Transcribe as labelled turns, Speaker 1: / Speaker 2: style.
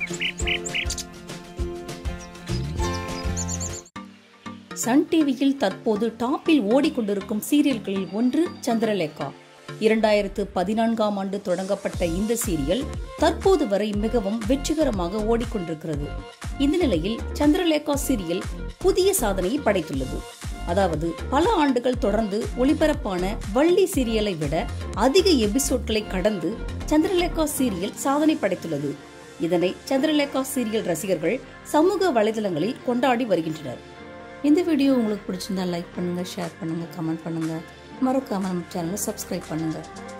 Speaker 1: Sun டிவியில் தற்போது டாப்பில் ஓடிக்கொண்டிருக்கும் சீரியல்களில் ஒன்று சந்திரலேகா இரண்டாயிரத்து பதினான்காம் ஆண்டு தொடங்கப்பட்ட இந்த சீரியல் தற்போது வரை மிகவும் வெற்றிகரமாக ஓடிக்கொண்டிருக்கிறது இந்த நிலையில் சந்திரலேகா சீரியல் புதிய சாதனையை படைத்துள்ளது அதாவது பல ஆண்டுகள் தொடர்ந்து ஒளிபரப்பான வள்ளி சீரியலை விட அதிக எபிசோட்களை கடந்து சந்திரலேகா சீரியல் சாதனை படைத்துள்ளது இதனை சந்திரலேகா சீரியல் ரசிகர்கள் சமூக வலைதளங்களில் கொண்டாடி வருகின்றனர் இந்த வீடியோ உங்களுக்கு பிடிச்சிருந்தா லைக் பண்ணுங்க ஷேர் பண்ணுங்க கமெண்ட் பண்ணுங்க மறக்காம நம்ம சேனலை சப்ஸ்கிரைப் பண்ணுங்க